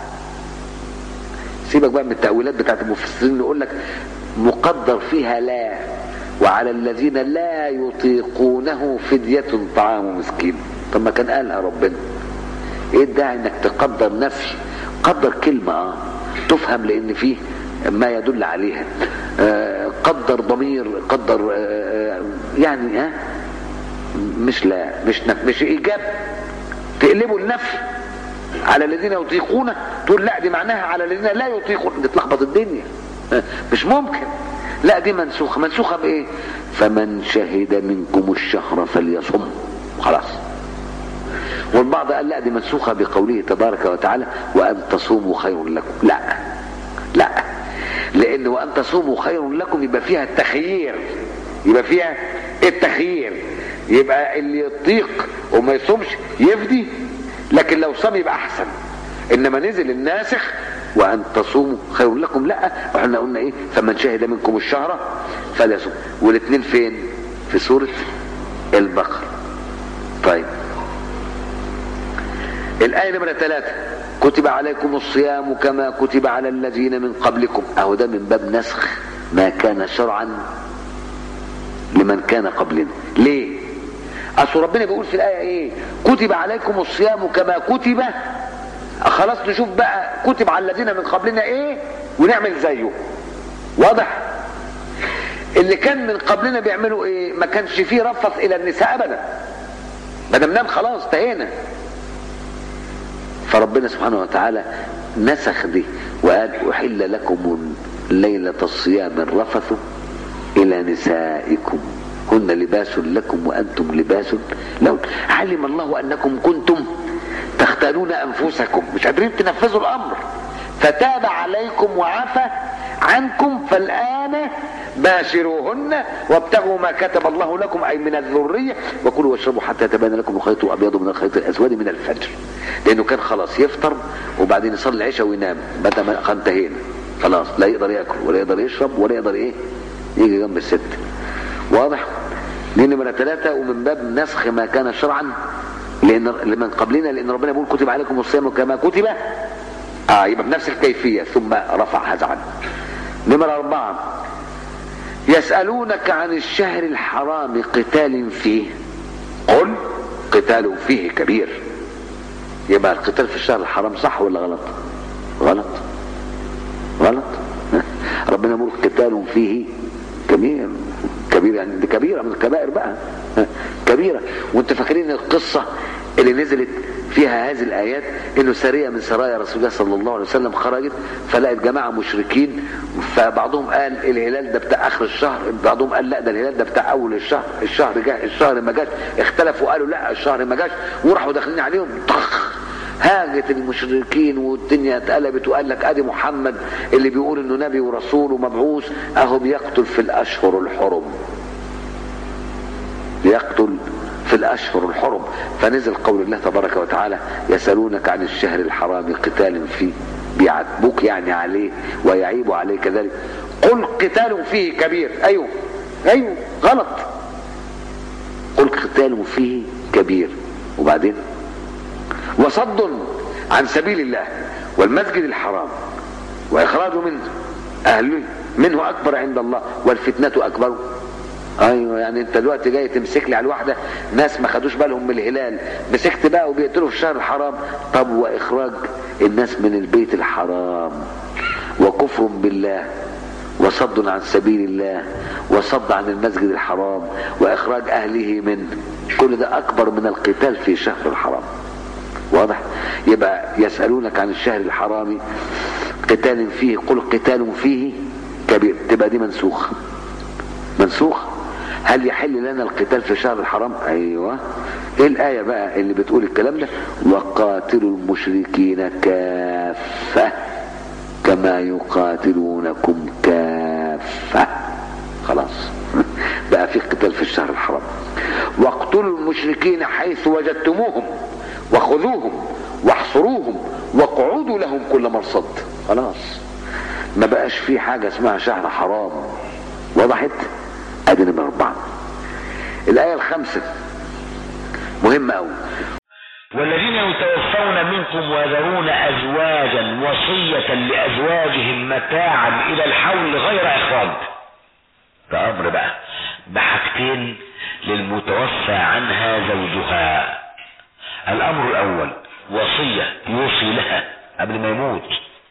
سيبك بقى من التأويلات بتاعت المفسرين يقول لك مقدر فيها لا وعلى الذين لا يطيقونه فدية طعام مسكين طب ما كان قالها ربنا ايه الداعي انك تقدر نفي قدر كلمة اه تفهم لان فيه ما يدل عليها آه قدر ضمير قدر آه يعني ها آه مش لا مش نف مش ايجاب تقلبه النفي على الذين يطيقونه تقول لا دي معناها على الذين لا يطيقون دي تلخبط الدنيا مش ممكن لا دي منسوخه منسوخه بايه فمن شهد منكم الشهر فليصم خلاص والبعض قال لا دي منسوخه بقوله تبارك وتعالى وان تصوموا خير لكم لا لا لان وان تصوموا خير لكم يبقى فيها التخيير يبقى فيها التخيير يبقى اللي يطيق وما يصومش يفدي لكن لو صام يبقى احسن انما نزل الناسخ وان تصوموا خير لكم لا واحنا قلنا ايه فمن شهد منكم الشهر فليصوم والاثنين فين في سورة البقرة طيب الآية نمرة ثلاثة كتب عليكم الصيام كما كتب على الذين من قبلكم اهو ده من باب نسخ ما كان شرعا لمن كان قبلنا ليه اصل ربنا بيقول في الايه ايه كتب عليكم الصيام كما كتب خلاص نشوف بقى كتب على الذين من قبلنا ايه ونعمل زيه واضح اللي كان من قبلنا بيعملوا ايه ما كانش فيه رفث الى النساء ابدا ما دام نام خلاص انتهينا فربنا سبحانه وتعالى نسخ دي وقال احل لكم ليله الصيام الرفث الى نسائكم هن لباس لكم وانتم لباس لهم علم الله انكم كنتم تختانون انفسكم مش قادرين تنفذوا الامر فتاب عليكم وعفى عنكم فالآن باشروهن وابتغوا ما كتب الله لكم أي من الذرية وكلوا واشربوا حتى يتبين لكم الخيط الأبيض من الخيط الأسود من الفجر لأنه كان خلاص يفطر وبعدين يصلي العشاء وينام بدل ما انتهينا خلاص لا يقدر ياكل ولا يقدر يشرب ولا يقدر ايه يجي جنب الست واضح دي نمرة ثلاثة ومن باب نسخ ما كان شرعا لأن لمن قبلنا لأن ربنا يقول كتب عليكم الصيام كما كتب اه يبقى بنفس الكيفية ثم رفع هذا عنه نمرة أربعة يسألونك عن الشهر الحرام قتال فيه قل قتال فيه كبير يبقى القتال في الشهر الحرام صح ولا غلط غلط غلط ربنا يقول قتال فيه كبير كبير يعني دي كبيرة من الكبائر بقى كبيرة وانت فاكرين القصة اللي نزلت فيها هذه الآيات انه سرية من سرايا رسول الله صلى الله عليه وسلم خرجت فلقت جماعة مشركين فبعضهم قال الهلال ده بتاع اخر الشهر بعضهم قال لا ده الهلال ده بتاع اول الشهر الشهر جاء الشهر ما جاش اختلفوا قالوا لا الشهر ما جاش وراحوا داخلين عليهم طخ هاجت المشركين والدنيا اتقلبت وقال لك ادي محمد اللي بيقول انه نبي ورسول ومبعوث اهو بيقتل في الاشهر الحرم بيقتل في الاشهر الحرم فنزل قول الله تبارك وتعالى يسالونك عن الشهر الحرام قتال فيه بيعاتبوك يعني عليه ويعيب عليه كذلك قل قتال فيه كبير ايوه ايوه غلط قل قتال فيه كبير وبعدين وصد عن سبيل الله والمسجد الحرام واخراج منه اهله منه اكبر عند الله والفتنه اكبر ايوه يعني انت دلوقتي جاي تمسك لي على الواحده ناس ما خدوش بالهم من الهلال مسكت بقى وبيقتلوا في الشهر الحرام طب واخراج الناس من البيت الحرام وكفر بالله وصد عن سبيل الله وصد عن المسجد الحرام واخراج اهله منه كل ده اكبر من القتال في شهر الحرام واضح يبقى يسألونك عن الشهر الحرام قتال فيه قل قتال فيه كبير تبقى دي منسوخ منسوخ هل يحل لنا القتال في الشهر الحرام ايوه ايه الايه بقى اللي بتقول الكلام ده وقاتلوا المشركين كافه كما يقاتلونكم كافه خلاص بقى في قتال في الشهر الحرام واقتلوا المشركين حيث وجدتموهم وخذوهم واحصروهم واقعدوا لهم كل مرصد خلاص ما بقاش في حاجة اسمها شهر حرام وضحت ادي نمرة اربعة الاية الخامسة مهمة قوي والذين يتوفون منكم ويذرون ازواجا وصية لازواجهم متاعا الى الحول غير اخراج ده امر بقى بحاجتين للمتوفى عنها زوجها الامر الاول وصية يوصي لها قبل ما يموت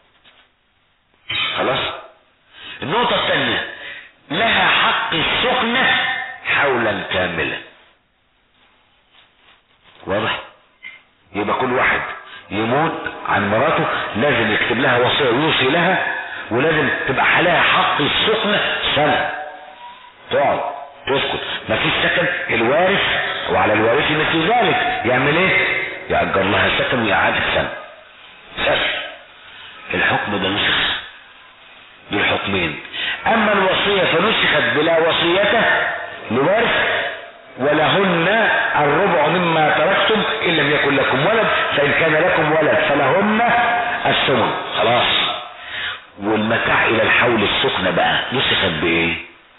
خلاص النقطة الثانية لها حق السكنة حولا كاملا واضح يبقى كل واحد يموت عن مراته لازم يكتب لها وصية يوصي لها ولازم تبقى عليها حق السكنة سنة تقعد تسكت مفيش سكن الوارث وعلى الوارث مثل ذلك يعمل ايه يأجر لها سكن ويقعدها سنة سنة الحكم ده نسخ دول حكمين اما الوصية فنسخت بلا وصيته لوارث ولهن الربع مما تركتم ان لم يكن لكم ولد فان كان لكم ولد فلهن الثمن خلاص والمتاع الى الحول السخنة بقى نسخت بايه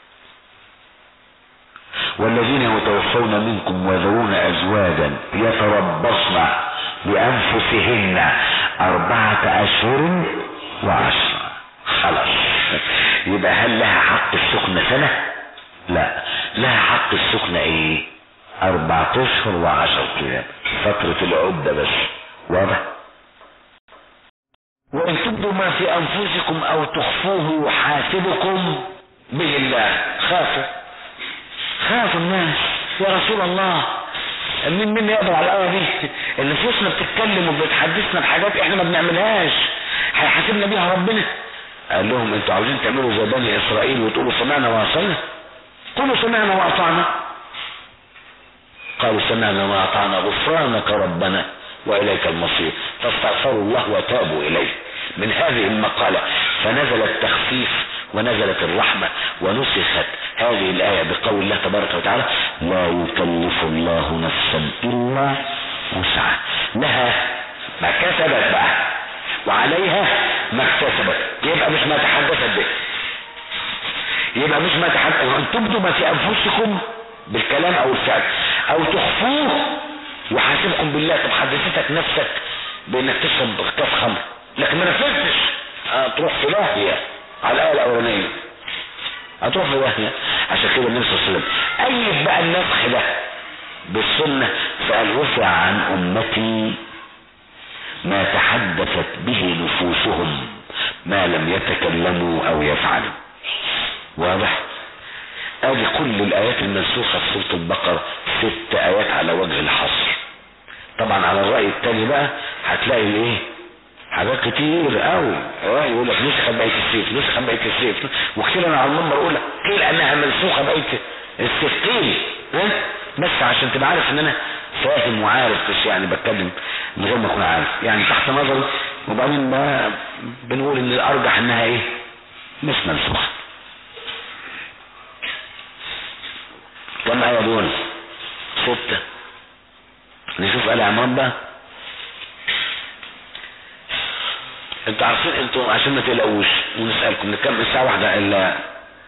والذين يتوفون منكم ويذرون ازواجا يتربصن بانفسهن اربعة اشهر وعشرة خلاص يبقى هل لها حق السكنة سنة لا لها حق السكنة ايه اربعة اشهر وعشر ايام فترة العدة بس واضح وان تبدوا ما في انفسكم او تخفوه يحاسبكم به الله خافوا خافوا الناس يا رسول الله مين مين يقدر على الآية دي النفوسنا بتتكلم وبتحدثنا بحاجات احنا ما بنعملهاش هيحاسبنا بيها ربنا قال لهم انتوا عاوزين تعملوا زي بني اسرائيل وتقولوا سمعنا واطعنا قولوا سمعنا واطعنا قالوا سمعنا واطعنا غفرانك ربنا واليك المصير فاستغفروا الله وتابوا اليه من هذه المقالة فنزل التخفيف ونزلت الرحمة ونسخت هذه الآية بقول الله تبارك وتعالى لا يكلف الله نفسا إلا وسعها لها ما كسبت بقى وعليها ما اكتسبت يبقى مش ما تحدثت به يبقى مش ما تحدثت ان تبدوا ما في انفسكم بالكلام او الفعل او تخفوه وحاسبكم بالله طب حدثتك نفسك بانك تشرب كاس خمر لكن ما نفذتش هتروح في داهيه على الايه الاولانيه هتروح في داهيه عشان كده النبي صلى الله عليه وسلم ايد بقى النسخ ده بالسنه فقال رفع عن امتي ما تحدثت به نفوسهم ما لم يتكلموا او يفعلوا واضح ادي كل الايات المنسوخة في سورة البقرة ست ايات على وجه الحصر طبعا على الرأي التاني بقى هتلاقي ايه حاجات كتير قوي رأي يقول لك نسخة بقية السيف نسخة بقية السيف وكتير انا على المنبر اقول لك قيل انها منسوخة بقية السيف قيل ها بس عشان تبقى عارف ان انا فاهم وعارف مش يعني بتكلم من غير ما اكون عارف يعني تحت نظري وبعدين بقى بنقول ان الارجح انها ايه مش منسوخه كم آية دول ستة نشوف آل عمران بقى انتوا عارفين انتوا عشان ما تقلقوش ونسألكم نكمل الساعة واحدة الا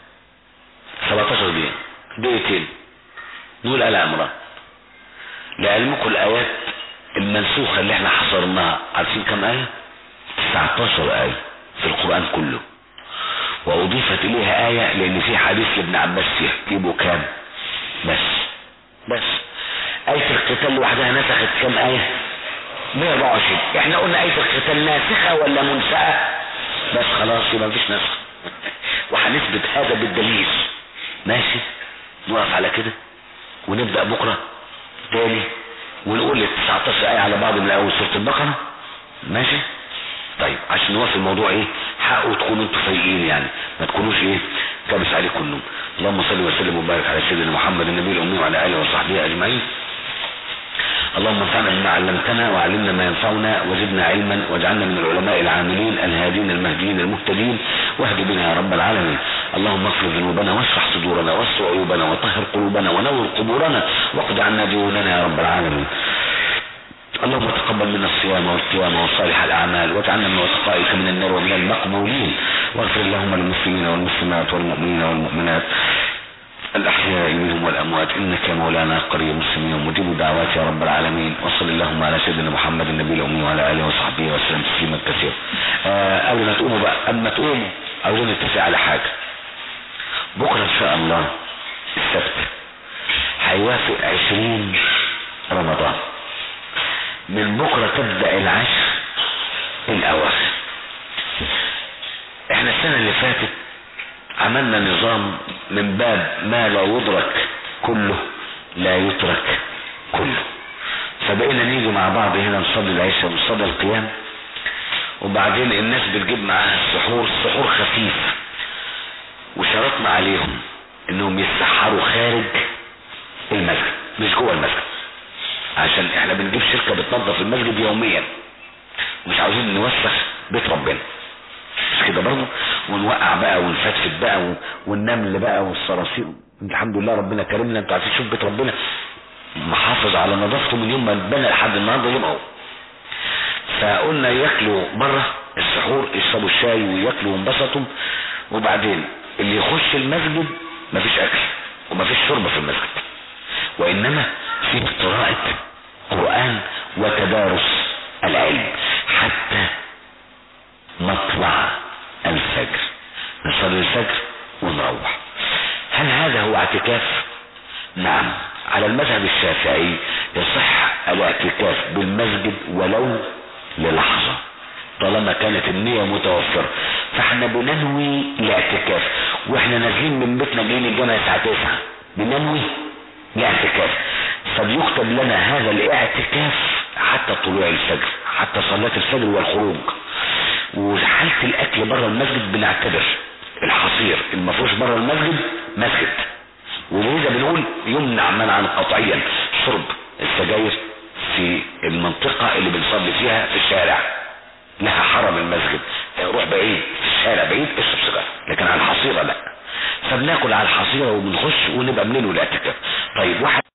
17 دقيقة دقيقتين نقول آل عمران لعلمكم الآيات المنسوخة اللي احنا حصرناها عارفين كم آية 19 آية في القرآن كله وأضيفت إليها آية لأن في حديث لابن عباس فيها يبقوا كام بس بس آية القتال لوحدها نسخت كم آية 124 احنا قلنا آية القتال ناسخة ولا منسخة بس خلاص يبقى مفيش نسخ وهنثبت هذا بالدليل ماشي نقف على كده ونبدأ بكرة تاني ونقول ال 19 آية على بعض من أول سورة البقرة ماشي طيب عشان نوصل الموضوع ايه حقه تكونوا انتوا فايقين يعني ما تكونوش ايه كابس عليكم النوم اللهم صل وسلم وبارك على سيدنا محمد النبي الامي وعلى اله وصحبه اجمعين اللهم انفعنا بما علمتنا وعلمنا ما ينفعنا وزدنا علما واجعلنا من العلماء العاملين الهادين المهديين المهتدين واهد بنا يا رب العالمين اللهم اغفر ذنوبنا واشرح صدورنا واستر عيوبنا وطهر قلوبنا ونور قبورنا واقض عنا ديوننا يا رب العالمين اللهم تقبل منا الصيام والقيام وصالح الاعمال واجعلنا من وتقائك من النار ومن المقبولين واغفر اللهم للمسلمين والمسلمات والمؤمنين والمؤمنات الاحياء منهم والاموات انك يا مولانا قريب مسلمين مجيب دعوات يا رب العالمين وصل اللهم على سيدنا محمد النبي الامي وعلى اله وصحبه وسلم تسليما كثيرا آه قبل ما تقوموا بقى قبل ما تقوموا عاوزين نتفق على حاجه بكره ان شاء الله السبت هيوافق عشرين رمضان من بكرة تبدأ العشر الأواخر احنا السنة اللي فاتت عملنا نظام من باب ما لا يدرك كله لا يترك كله فبقينا نيجي مع بعض هنا نصلي العشاء ونصلي القيام وبعدين الناس بتجيب معاها السحور السحور خفيف وشرطنا عليهم انهم يتسحروا خارج المسجد مش جوه المسجد عشان احنا بنجيب شركة بتنظف المسجد يوميا مش عاوزين نوسخ بيت ربنا مش كده برضه ونوقع بقى ونفتفت بقى والنمل بقى والصراصير الحمد لله ربنا كرمنا انتوا عارفين شوف بيت ربنا محافظ على نظافته من يوم ما اتبنى لحد النهارده يوم اهو فقلنا ياكلوا بره السحور يشربوا الشاي وياكلوا وينبسطوا وبعدين اللي يخش المسجد مفيش اكل ومفيش شرب في المسجد وانما في قراءة قرآن وتدارس العلم حتى مطلع الفجر نصلي الفجر ونروح هل هذا هو اعتكاف نعم على المذهب الشافعي يصح الاعتكاف بالمسجد ولو للحظة طالما كانت النية متوفرة فاحنا بننوي الاعتكاف واحنا نازلين من بيتنا جايين الجامعة الساعة 9 بننوي الاعتكاف فليكتب لنا هذا الاعتكاف حتى طلوع الفجر حتى صلاة الفجر والخروج وحالة الاكل بره المسجد بنعتبر الحصير المفروش بره المسجد مسجد ولذا بنقول يمنع منعا قطعيا شرب السجاير في المنطقة اللي بنصلي فيها في الشارع لها حرم المسجد بعيد في الشارع بعيد اشرب سيجاره لكن على الحصيره لا فبناكل على الحصيره وبنخش ونبقى بننوي الاعتكاف طيب واحد